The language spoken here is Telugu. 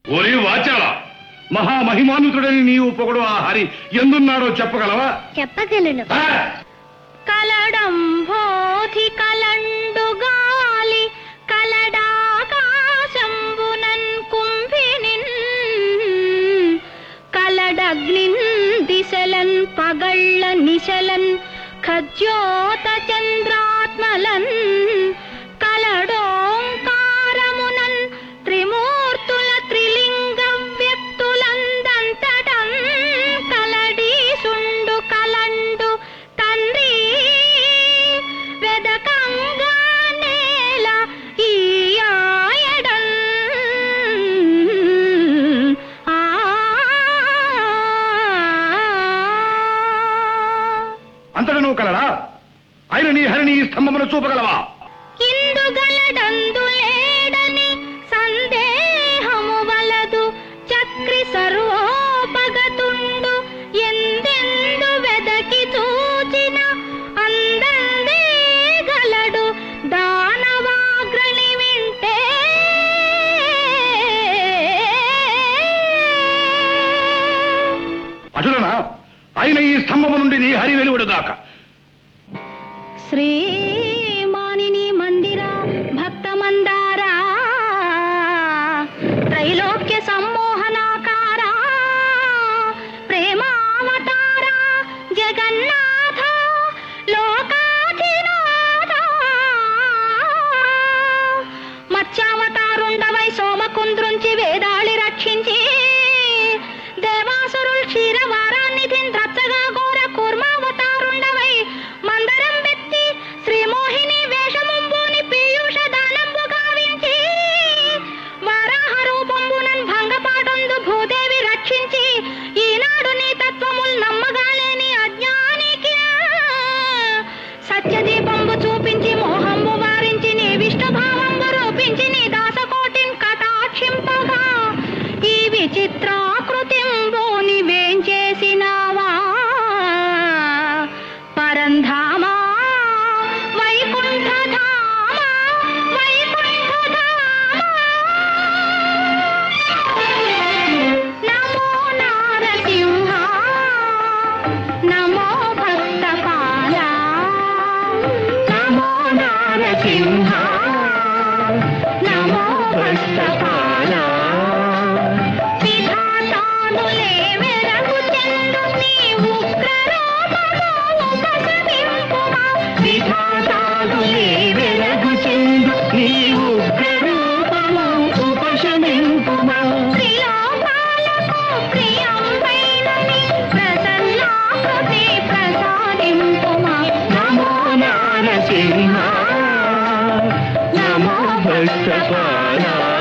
ఓరి వాచాల మహామహిమానుతుడని నీవు పొగడు ఆ హరి ఎందున్నాడో చెప్పగలవా చెప్పగలను ఆ? కలడంబోధి కలండు గాలి కలడాకాశంబునన్ కుంభినిన్ కలడగ్నిన్ దిశలన్ పగళ్ళ నిశలన్ ఖజ్యోత చంద్రాత్మలన్ కలడోంకారమునన్ త్రిమూర్తుల త్రిలింగ వ్యక్తులందంతటం కలడి సుండు కలండు తండ్రి వెదకంగా నేల ఈ ఆయడం ఆ అంతట నువ్వు కలడా ఆయన నీ హరిని ఈ స్తంభమును చూపగలవా ఇందుగలడందు లేడని సందేహము వలదు చక్రి సర్వోపగతుండు ఎందెందు వెదకి చూచిన అందందే గలడు దానవాగ్రణి వింటే అటులనా ఆయన ఈ స్తంభము నుండి నీ హరి వెలువడుగాక శ్రీమానిని మందిర భక్త మందారా త్రైలోక్య సమ్మోహనాకార ప్రేమావతార జగన్నాథ లోకాధినాథ మత్స్యావతారుండవై సోమకుంద్రుంచి వేదాళి రక్షించి దేవాసురుల్ క్షీరవారాన్నిధిన్ ద్రచ్చగా ఘోర కూర్మావతారుండవై మందరం వెత్తి శ్రీమోహిని వేషముంబుని పీయూష దానంబు గావించి వరాహ రూపంబునన్ భంగపాటందు భూదేవి రక్షించి ఈనాడు నీ తత్వముల్ నమ్మగాలేని అజ్ఞానికి సత్యదీపంబు చూపించి మోహంబు వారించి నీ విష్ణు భావంబు రూపించి నీ దాసకోటిన్ కటాక్షింపగా ఈ విచిత్రాకృతింబు నీవేం చేసినావా పరంధామా వైకుంఠధామా వైకుంఠధామా నమో నారసింహ నమో భక్తపాల నమో నారసింహ నమో భక్తపాల విధాతానులే వెరగు చెందు నీ ఉగ్రరూపము ఉపశమింపుమా. విధాతానులే వెరగు చెందు నీ ఉగ్రరూపము ఉపశమింపుమా. ప్రియోపాలకు ప్రియంబైనని ప్రసన్నాకృతి ప్రసాదింపుమా. నమో నారసింహ నమో భక్తపాల